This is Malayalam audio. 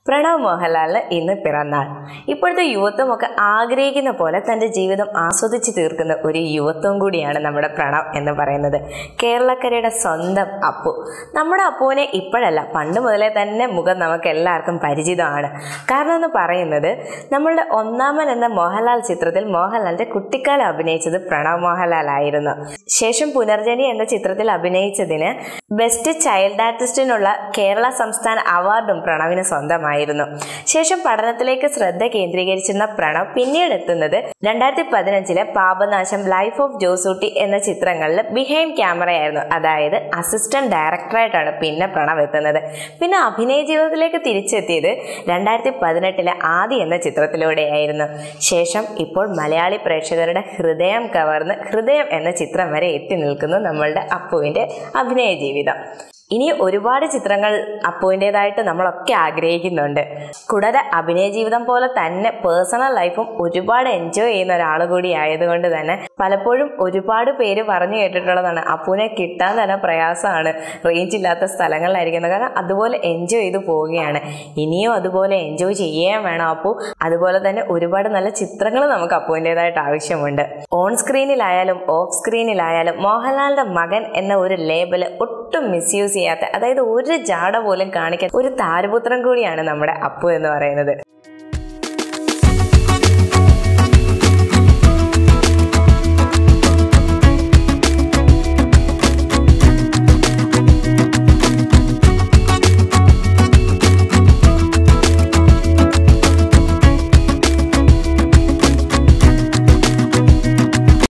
പ്രണവ് മോഹൻലാലിന് ഇന്ന് പിറന്നാൾ ഇപ്പോഴത്തെ യുവത്വമൊക്കെ ആഗ്രഹിക്കുന്ന പോലെ തൻ്റെ ജീവിതം ആസ്വദിച്ച് തീർക്കുന്ന ഒരു യുവത്വം കൂടിയാണ് നമ്മുടെ പ്രണവ് എന്ന് പറയുന്നത് കേരളക്കരയുടെ സ്വന്തം അപ്പു നമ്മുടെ അപ്പുവിനെ ഇപ്പോഴല്ല പണ്ട് മുതലേ തന്നെ മുഖം നമുക്ക് എല്ലാവർക്കും പരിചിതമാണ് കാരണം എന്ന് പറയുന്നത് നമ്മളുടെ ഒന്നാമൻ എന്ന മോഹൻലാൽ ചിത്രത്തിൽ മോഹൻലാലിന്റെ കുട്ടിക്കാലം അഭിനയിച്ചത് പ്രണവ് മോഹൻലാൽ ആയിരുന്നു ശേഷം പുനർജനി എന്ന ചിത്രത്തിൽ അഭിനയിച്ചതിന് ബെസ്റ്റ് ചൈൽഡ് ആർട്ടിസ്റ്റിനുള്ള കേരള സംസ്ഥാന അവാർഡും പ്രണവിന് സ്വന്തമായിരുന്നു ശേഷം പഠനത്തിലേക്ക് ശ്രദ്ധ കേന്ദ്രീകരിച്ചിരുന്ന പ്രണവ് പിന്നീട് എത്തുന്നത് രണ്ടായിരത്തി പതിനഞ്ചിലെ പാപനാശം ലൈഫ് ഓഫ് ജോസൂട്ടി എന്ന ചിത്രങ്ങളിൽ ബിഹൈൻഡ് ക്യാമറയായിരുന്നു അതായത് അസിസ്റ്റന്റ് ഡയറക്ടറായിട്ടാണ് പിന്നെ പ്രണവ് എത്തുന്നത് പിന്നെ അഭിനയ ജീവിതത്തിലേക്ക് തിരിച്ചെത്തിയത് രണ്ടായിരത്തി പതിനെട്ടിലെ ആദി എന്ന ചിത്രത്തിലൂടെയായിരുന്നു ശേഷം ഇപ്പോൾ മലയാളി പ്രേക്ഷകരുടെ ഹൃദയം കവർന്ന് ഹൃദയം എന്ന ചിത്രം വരെ എത്തി നിൽക്കുന്നു നമ്മളുടെ അപ്പുവിൻ്റെ അഭിനയ ജീവിതം ഇനി ഒരുപാട് ചിത്രങ്ങൾ അപ്പുവിൻ്റെതായിട്ട് നമ്മളൊക്കെ ആഗ്രഹിക്കുന്നുണ്ട് കൂടാതെ അഭിനയ ജീവിതം പോലെ തന്നെ പേഴ്സണൽ ലൈഫും ഒരുപാട് എൻജോയ് ചെയ്യുന്ന ഒരാൾ കൂടി ആയതുകൊണ്ട് തന്നെ പലപ്പോഴും ഒരുപാട് പേര് പറഞ്ഞു കേട്ടിട്ടുള്ളതാണ് അപ്പുവിനെ കിട്ടാൻ തന്നെ പ്രയാസമാണ് റേഞ്ച് ഇല്ലാത്ത സ്ഥലങ്ങളിലായിരിക്കുന്നത് കാരണം അതുപോലെ എൻജോയ് ചെയ്ത് പോവുകയാണ് ഇനിയും അതുപോലെ എൻജോയ് ചെയ്യുകയും വേണം അപ്പു അതുപോലെ തന്നെ ഒരുപാട് നല്ല ചിത്രങ്ങൾ നമുക്ക് അപ്പുവിൻ്റെതായിട്ട് ആവശ്യമുണ്ട് ഓൺ സ്ക്രീനിലായാലും ഓഫ് സ്ക്രീനിലായാലും മോഹൻലാലിന്റെ മകൻ എന്ന ഒരു ലേബല് ഒട്ടും മിസ്യൂസ് ചെയ്യാത്ത അതായത് ഒരു ജാട പോലും കാണിക്കാത്ത ഒരു താരപുത്രം കൂടിയാണ് നമ്മുടെ അപ്പു എന്ന് പറയുന്നത്